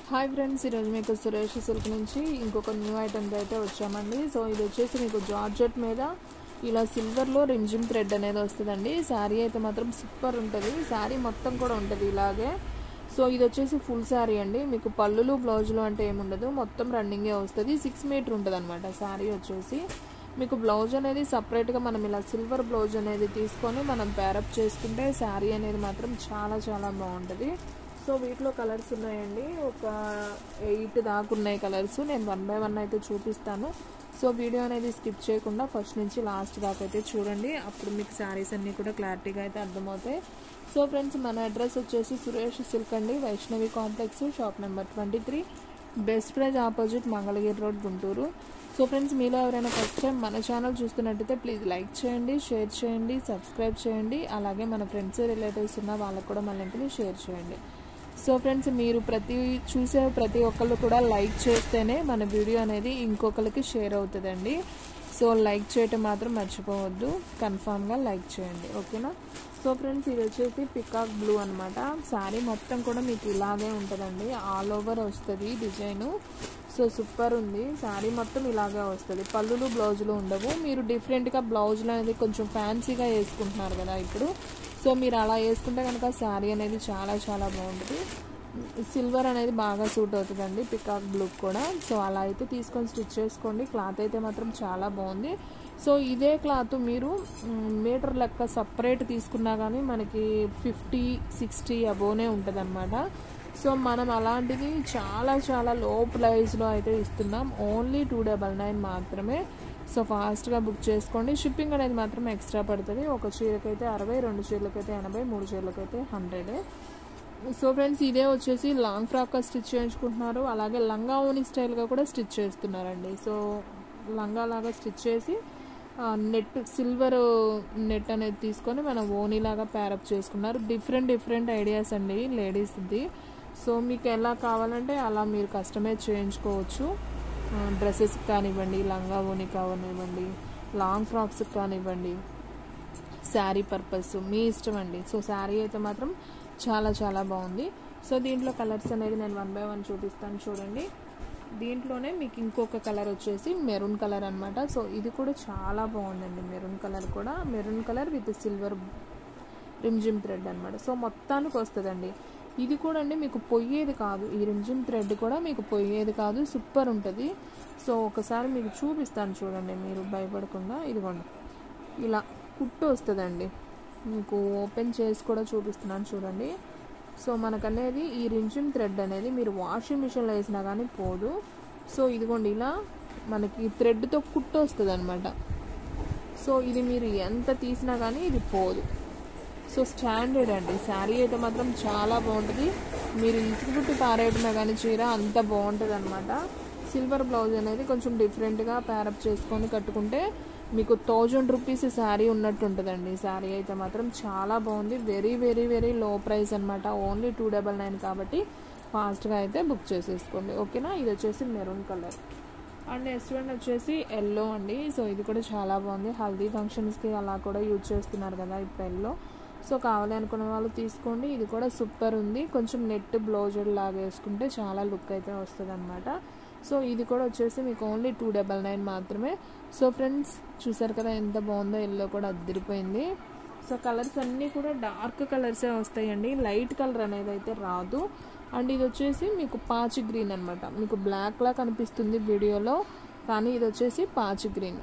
hi friends ఈరోజు మీకు Suresh silk నుంచి ఇంకొక న్యూ ఐటమ్స్ అయితే వచ్చామండి సో ఇది వచ్చేసి మీకు జార్జెట్ మీద ఇలా సిల్వర్లో రిమ్జిమ్ థ్రెడ్ అనేది వస్తుందండి శారీ అయితే మాత్రం సూపర్ ఉంటుంది శారీ మొత్తం కూడా ఉంటుంది ఇలాగే సో ఇది వచ్చేసి ఫుల్ శారీ అండి మీకు పళ్ళులు బ్లౌజులు అంటే ఏముండదు మొత్తం రన్నింగే వస్తుంది సిక్స్ మీటర్ ఉంటుంది అనమాట శారీ వచ్చేసి మీకు బ్లౌజ్ అనేది సపరేట్గా మనం ఇలా సిల్వర్ బ్లౌజ్ అనేది తీసుకొని మనం ప్యారప్ చేసుకుంటే శారీ అనేది మాత్రం చాలా చాలా బాగుంటుంది సో వీటిలో కలర్స్ ఉన్నాయండి ఒక ఎయిట్ దాకా ఉన్నాయి కలర్స్ నేను వన్ బై వన్ అయితే చూపిస్తాను సో వీడియో అనేది స్కిప్ చేయకుండా ఫస్ట్ నుంచి లాస్ట్ దాకా అయితే చూడండి అప్పుడు మీకు శారీస్ అన్నీ కూడా క్లారిటీగా అయితే అర్థమవుతాయి సో ఫ్రెండ్స్ మన అడ్రస్ వచ్చేసి సురేష్ సిల్క్ అండి Vaishnavi complex shop number twenty three best price opposite Mangalagiri road Guntur so friends మీలో ఎవరైనా ఫస్ట్ టైం మన ఛానల్ చూస్తున్నట్టయితే ప్లీజ్ లైక్ చేయండి షేర్ చేయండి సబ్స్క్రైబ్ చేయండి అలాగే మన ఫ్రెండ్స్ రిలేటివ్స్ ఉన్న వాళ్ళకు కూడా మన లింక్ని షేర్ చేయండి సో ఫ్రెండ్స్ మీరు ప్రతి చూసే ప్రతి ఒక్కళ్ళు కూడా లైక్ చేస్తేనే మన వీడియో అనేది ఇంకొకరికి షేర్ అవుతుందండి సో లైక్ చేయటం మాత్రం మర్చిపోవద్దు కన్ఫామ్గా లైక్ చేయండి ఓకేనా సో ఫ్రెండ్స్ ఇది వచ్చేసి పికాక్ బ్లూ అనమాట శారీ మొత్తం కూడా మీకు ఇలాగే ఉంటుందండి ఆల్ ఓవర్ వస్తుంది డిజైను సో సూపర్ ఉంది శారీ మొత్తం ఇలాగే వస్తుంది పళ్ళులు బ్లౌజులు ఉండవు మీరు డిఫరెంట్గా బ్లౌజులు అనేది కొంచెం ఫ్యాన్సీగా వేసుకుంటున్నారు కదా ఇప్పుడు సో మీరు అలా వేసుకుంటే కనుక శారీ అనేది చాలా చాలా బాగుంటుంది సిల్వర్ అనేది బాగా సూట్ అవుతుందండి పికాక్ బ్లూ కూడా సో అలా అయితే తీసుకొని స్టిచ్ చేసుకోండి క్లాత్ అయితే మాత్రం చాలా బాగుంది సో ఇదే క్లాత్ మీరు మీటర్ లెక్క సపరేట్ తీసుకున్నా కానీ మనకి ఫిఫ్టీ సిక్స్టీ అబోనే ఉంటుంది అనమాట సో మనం అలాంటిది చాలా చాలా లో ప్రైస్లో అయితే ఇస్తున్నాం ఓన్లీ టూ డబల్ నైన్ మాత్రమే సో ఫాస్ట్గా బుక్ చేసుకోండి షిప్పింగ్ అనేది మాత్రం ఎక్స్ట్రా పడుతుంది ఒక చీరకైతే అరవై రెండు చీరలకైతే ఎనభై మూడు చీరలకైతే హండ్రెడ్ సో ఫ్రెండ్స్ ఇదే వచ్చేసి లాంగ్ ఫ్రాక్గా స్టిచ్ చేయించుకుంటున్నారు అలాగే లంగా ఓని స్టైల్గా కూడా స్టిచ్ చేస్తున్నారండి సో లంగా లాగా స్టిచ్ చేసి నెట్ సిల్వర్ నెట్ అనేది తీసుకొని మనం ఓనీలాగా ప్యారప్ చేసుకున్నారు డిఫరెంట్ డిఫరెంట్ ఐడియాస్ అండి లేడీస్ది సో మీకు ఎలా కావాలంటే అలా మీరు కస్టమైజ్ చేయించుకోవచ్చు డ్రెస్సెస్కి కానివ్వండి లంగా ఓని కానివ్వండి లాంగ్ ఫ్రాక్స్కి కానివ్వండి శారీ పర్పస్ మీ ఇష్టం అండి సో శారీ అయితే మాత్రం చాలా చాలా బాగుంది సో దీంట్లో కలర్స్ అనేది నేను వన్ బై వన్ చూపిస్తాను చూడండి దీంట్లోనే మీకు ఇంకొక కలర్ వచ్చేసి మెరూన్ కలర్ అనమాట సో ఇది కూడా చాలా బాగుందండి మెరూన్ కలర్ కూడా మెరూన్ కలర్ విత్ సిల్వర్ రిమ్జిమ్ థ్రెడ్ అనమాట సో మొత్తానికి వస్తుందండి ఇది కూడా అండి మీకు పొయ్యేది కాదు ఈ రిమ్జిమ్ థ్రెడ్ కూడా మీకు పొయ్యేది కాదు సూపర్ ఉంటుంది సో ఒకసారి మీకు చూపిస్తాను చూడండి మీరు భయపడకుండా ఇదిగోండి ఇలా కుట్టు వస్తుందండి మీకు ఓపెన్ చేసి కూడా చూపిస్తున్నాను చూడండి సో మనకనేది ఈ రింజిమ్ థ్రెడ్ అనేది మీరు వాషింగ్ మిషన్లో వేసినా కానీ పోదు సో ఇదిగోండి ఇలా మనకి థ్రెడ్తో కుట్టు వస్తుంది అనమాట సో ఇది మీరు ఎంత తీసినా కానీ ఇది పోదు సో స్టాండర్డ్ అండి శారీ అయితే మాత్రం చాలా బాగుంటుంది మీరు ఇసుకుబుట్టి పారేయటమే కానీ చీర అంత బాగుంటుంది అనమాట సిల్వర్ బ్లౌజ్ అనేది కొంచెం డిఫరెంట్గా ప్యారప్ చేసుకొని కట్టుకుంటే మీకు థౌజండ్ రూపీస్ శారీ ఉన్నట్టు ఉంటుందండి శారీ అయితే మాత్రం చాలా బాగుంది very very very low price అనమాట ఓన్లీ టూ డబల్ నైన్ కాబట్టి ఫాస్ట్గా అయితే బుక్ చేసేసుకోండి ఓకేనా ఇది వచ్చేసి maroon colour and next one వచ్చేసి ఎల్లో అండి సో ఇది కూడా చాలా బాగుంది హల్దీ ఫంక్షన్స్కి అలా కూడా యూజ్ చేస్తున్నారు కదా ఇప్పుడు ఎల్లో సో కావాలి అనుకున్న వాళ్ళు తీసుకోండి ఇది కూడా సూపర్ ఉంది కొంచెం నెట్ బ్లౌజర్ లాగా వేసుకుంటే చాలా లుక్ అయితే వస్తుంది అనమాట సో ఇది కూడా వచ్చేసి మీకు ఓన్లీ టూ డబల్ నైన్ మాత్రమే సో ఫ్రెండ్స్ చూసారు కదా ఎంత బాగుందో ఎల్లో కూడా అద్దరిపోయింది సో కలర్స్ అన్నీ కూడా డార్క్ కలర్సే వస్తాయండి లైట్ కలర్ అనేది అయితే రాదు అండ్ ఇది వచ్చేసి మీకు పాచి గ్రీన్ అనమాట మీకు బ్లాక్లా కనిపిస్తుంది వీడియోలో కానీ ఇది వచ్చేసి పాచి గ్రీన్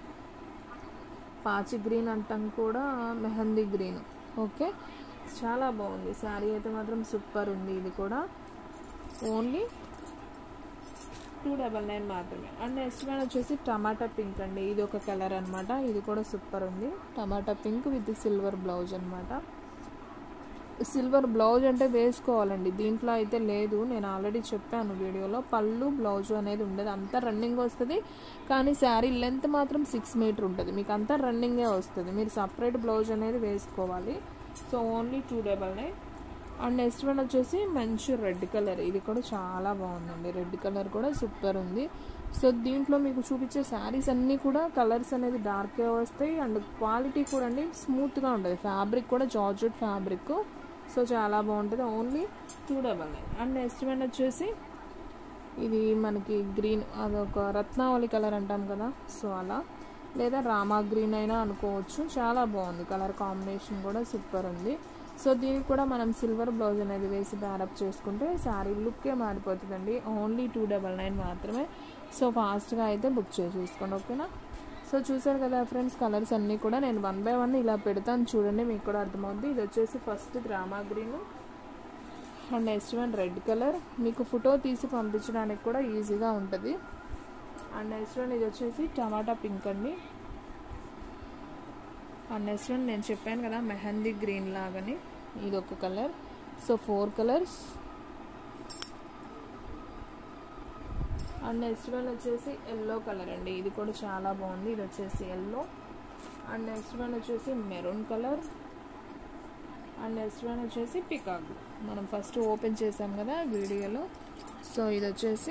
పాచి గ్రీన్ అంటాం కూడా మెహందీ గ్రీన్ ఓకే చాలా బాగుంది శారీ అయితే మాత్రం సూపర్ ఉంది ఇది కూడా ఓన్లీ టూ డబల్ నైన్ మాత్రమే అండ్ నెక్స్ట్ వన్ వచ్చేసి టమాటా పింక్ అండి ఇది ఒక కలర్ అనమాట ఇది కూడా సూపర్ ఉంది tomato pink with silver blouse అనమాట సిల్వర్ బ్లౌజ్ అంటే వేసుకోవాలండి దీంట్లో అయితే లేదు నేను ఆల్రెడీ చెప్పాను వీడియోలో పళ్ళు బ్లౌజ్ అనేది ఉండదు అంతా రన్నింగ్ వస్తుంది కానీ శారీ లెంత్ మాత్రం సిక్స్ మీటర్ ఉంటుంది మీకు అంతా రన్నింగే వస్తుంది మీరు సపరేట్ బ్లౌజ్ అనేది వేసుకోవాలి so only two double nine and next one వచ్చేసి మంచి రెడ్ కలర్ ఇది కూడా చాలా బాగుందండి రెడ్ కలర్ కూడా సూపర్ ఉంది సో దీంట్లో మీకు చూపించే శారీస్ అన్నీ కూడా కలర్స్ అనేది డార్కే వస్తాయి అండ్ క్వాలిటీ కూడా అండి స్మూత్గా ఉంటుంది ఫ్యాబ్రిక్ కూడా జార్జెట్ ఫ్యాబ్రిక్ సో చాలా బాగుంటుంది only two double nine and next one వచ్చేసి ఇది మనకి గ్రీన్ అదొక రత్నావళి కలర్ అంటాం కదా సో అలా లేదా రామా గ్రీన్ అయినా అనుకోవచ్చు చాలా బాగుంది కలర్ కాంబినేషన్ కూడా సూపర్ ఉంది సో దీనికి కూడా మనం సిల్వర్ బ్లౌజ్ అనేది వేసి బ్యారప్ చేసుకుంటే శారీ లుక్కే మారిపోతుందండి ఓన్లీ టూ డబల్ నైన్ మాత్రమే సో ఫాస్ట్గా అయితే బుక్ చేసేసుకోండి ఓకేనా సో చూసారు కదా ఫ్రెండ్స్ కలర్స్ అన్నీ కూడా నేను వన్ బై వన్ ఇలా పెడతాను చూడండి మీకు కూడా అర్థమవుద్ది ఇది వచ్చేసి first Rama green and next one red colour మీకు ఫోటో తీసి పంపించడానికి కూడా ఈజీగా ఉంటుంది అండ్ నెక్స్ట్ వన్ ఇది వచ్చేసి టమాటా పింక్ అండి అండ్ నెక్స్ట్ వన్ నేను చెప్పాను కదా మెహందీ గ్రీన్ లాగని ఇది ఒక colour so four colours and next one వచ్చేసి ఎల్లో కలర్ అండి ఇది కూడా చాలా బాగుంది ఇది వచ్చేసి ఎల్లో అండ్ నెక్స్ట్ వన్ వచ్చేసి maroon colour and next one వచ్చేసి పికాక్ మనం ఫస్ట్ ఓపెన్ చేసాం కదా వీడియోలో సో ఇది వచ్చేసి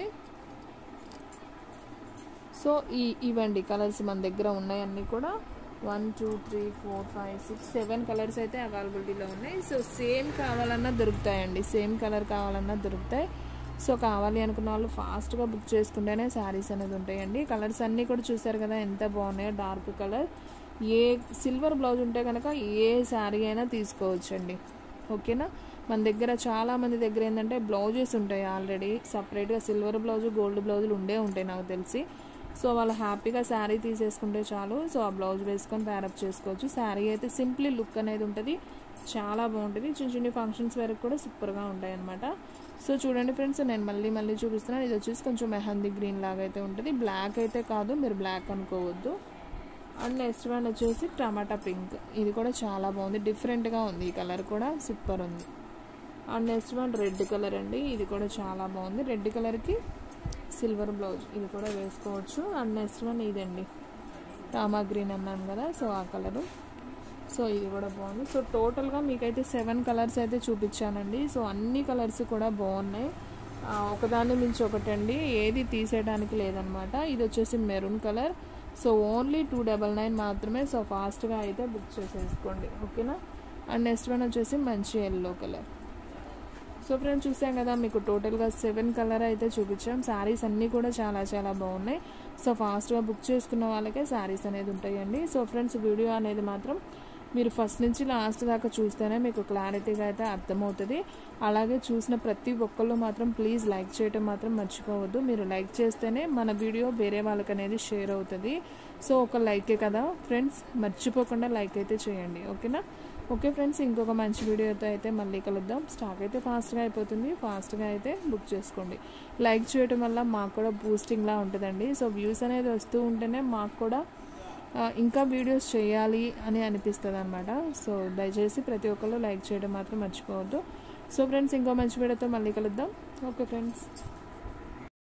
సో ఈ ఇవండి కలర్స్ మన దగ్గర ఉన్నాయన్నీ కూడా one two three four five six seven colours అయితే అవైలబిలిటీలో ఉన్నాయి సో సేమ్ కావాలన్నా దొరుకుతాయండి సేమ్ కలర్ కావాలన్నా దొరుకుతాయి సో కావాలి అనుకున్న వాళ్ళు ఫాస్ట్గా బుక్ చేసుకుంటేనే శారీస్ అనేది ఉంటాయండి కలర్స్ అన్నీ కూడా చూసారు కదా ఎంత బాగున్నాయో డార్క్ కలర్ ఏ సిల్వర్ బ్లౌజ్ ఉంటే కనుక ఏ శారీ అయినా తీసుకోవచ్చండి ఓకేనా మన దగ్గర చాలా మంది దగ్గర ఏంటంటే బ్లౌజెస్ ఉంటాయి ఆల్రెడీ సపరేట్గా సిల్వర్ బ్లౌజ్ గోల్డ్ బ్లౌజులు ఉండే ఉంటాయి నాకు తెలిసి సో వాళ్ళు హ్యాపీగా శారీ తీసేసుకుంటే చాలు సో ఆ బ్లౌజ్ వేసుకొని ప్యారప్ చేసుకోవచ్చు శారీ అయితే సింప్లీ లుక్ అనేది ఉంటుంది చాలా బాగుంటుంది చిన్న చిన్న ఫంక్షన్స్ వరకు కూడా సూపర్గా ఉంటాయి అనమాట సో చూడండి ఫ్రెండ్స్ నేను మళ్ళీ మళ్ళీ చూపిస్తున్నాను ఇది వచ్చేసి కొంచెం మెహందీ గ్రీన్ లాగా అయితే ఉంటుంది బ్లాక్ అయితే కాదు మీరు బ్లాక్ అనుకోవద్దు అండ్ నెక్స్ట్ వన్ వచ్చేసి టమాటా పింక్ ఇది కూడా చాలా బాగుంది డిఫరెంట్గా ఉంది ఈ కలర్ కూడా సూపర్ ఉంది and next one red colour అండి ఇది కూడా చాలా బాగుంది రెడ్ కలర్కి సిల్వర్ బ్లౌజ్ ఇది కూడా వేసుకోవచ్చు అండ్ నెక్స్ట్ వన్ ఇదండి రామా గ్రీన్ అన్నాను కదా సో ఆ కలరు సో ఇది కూడా బాగుంది సో టోటల్గా మీకైతే సెవెన్ కలర్స్ అయితే చూపించానండి సో అన్ని కలర్స్ కూడా బాగున్నాయి ఒకదాన్ని మించి ఒకటండి ఏది తీసేయడానికి లేదనమాట ఇది వచ్చేసి maroon colour so only two double nine మాత్రమే సో ఫాస్ట్గా అయితే బుక్ చేసేసుకోండి ఓకేనా అండ్ నెక్స్ట్ వన్ వచ్చేసి మంచి ఎల్లో కలర్ సో ఫ్రెండ్స్ చూసాం కదా మీకు టోటల్గా సెవెన్ కలర్ అయితే చూపించాం శారీస్ అన్నీ కూడా చాలా చాలా బాగున్నాయి సో ఫాస్ట్గా బుక్ చేసుకున్న వాళ్ళకే శారీస్ అనేది ఉంటాయండి సో ఫ్రెండ్స్ వీడియో అనేది మాత్రం మీరు ఫస్ట్ నుంచి లాస్ట్ దాకా చూస్తేనే మీకు క్లారిటీగా అయితే అర్థమవుతుంది అలాగే చూసిన ప్రతి ఒక్కళ్ళు మాత్రం ప్లీజ్ లైక్ చేయటం మాత్రం మర్చిపోవద్దు మీరు లైక్ చేస్తేనే మన వీడియో వేరే వాళ్ళకి అనేది షేర్ అవుతుంది సో ఒక లైకే కదా ఫ్రెండ్స్ మర్చిపోకుండా లైక్ అయితే చేయండి ఓకేనా ఓకే ఫ్రెండ్స్ ఇంకొక మంచి వీడియోతో అయితే మళ్ళీ కలుద్దాం స్టాక్ అయితే ఫాస్ట్గా అయిపోతుంది ఫాస్ట్గా అయితే బుక్ చేసుకోండి లైక్ చేయడం వల్ల మాకు కూడా బూస్టింగ్లా ఉంటుందండి సో వ్యూస్ అనేది వస్తూ ఉంటేనే మాకు కూడా ఇంకా వీడియోస్ చేయాలి అని అనిపిస్తుంది అనమాట సో దయచేసి ప్రతి ఒక్కళ్ళు లైక్ చేయడం మాత్రం మర్చిపోవద్దు సో ఫ్రెండ్స్ ఇంకో మంచి వీడియోతో మళ్ళీ కలుద్దాం ఓకే ఫ్రెండ్స్